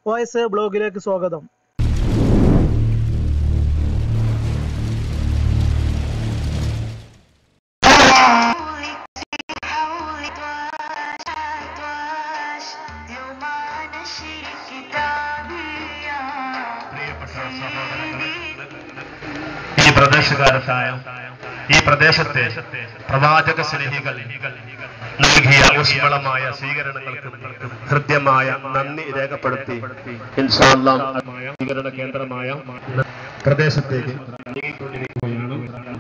voice ബ്ലോഗിലേക്ക് സ്വാഗതം പ്രിയപ്പെട്ട സഹോദരങ്ങളെ ഈ പ്രദേശകാരത്തായ ഈ പ്രദേശത്തെ പ്രവാചക സ്നേഹികൾ നൽകിയ ഊഷ്മളമായ സ്വീകരണങ്ങൾക്ക് ഹൃദ്യമായ നന്ദി രേഖപ്പെടുത്തി ഇൻഷാ അല്ലാഹ് സ്വീകരണ കേന്ദ്രമായ പ്രദേശത്തേക്ക് നീങ്ങിക്കൊണ്ടിരിക്കുകയാണ്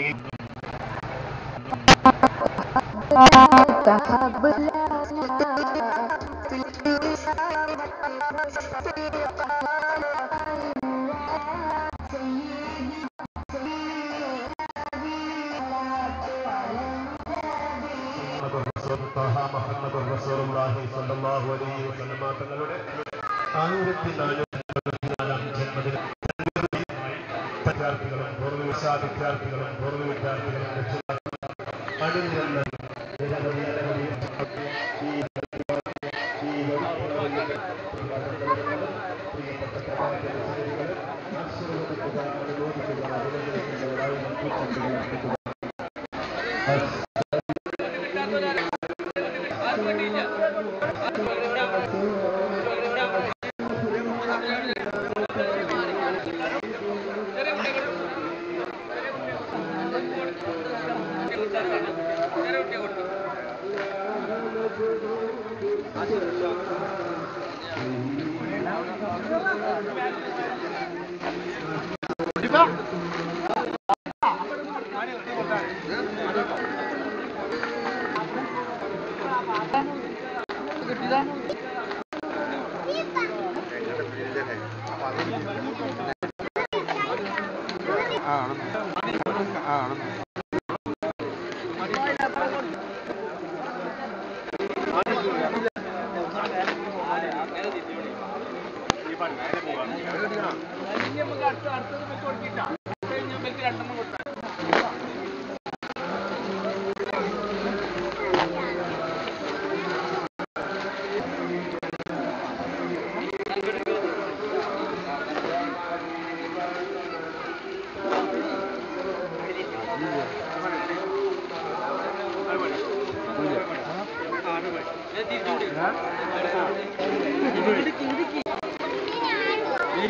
തങ്ങളുടെ ആയിരത്തി നാനൂറ്റിനാലാം ജന്മദിന വിദ്യാർത്ഥികളും പൂർവ്വ വിദ്യാർത്ഥികളും പൂർവ്വ വിദ്യാർത്ഥികളും രക്ഷിതാക്കളും അണിനിരന്ന് നിരവധി നിരവധി ഈ ഈ പ്രിയപ്പെട്ട പ്രവാചക സ്നേഹികളെ ആശീർവദിക്കുക അനുമോദിക്കുക അനുമോദിക്കുന്നവരായി നമുക്ക് ചന്ദ്രയാക്കുക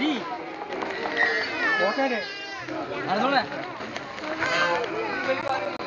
ഓക്കെ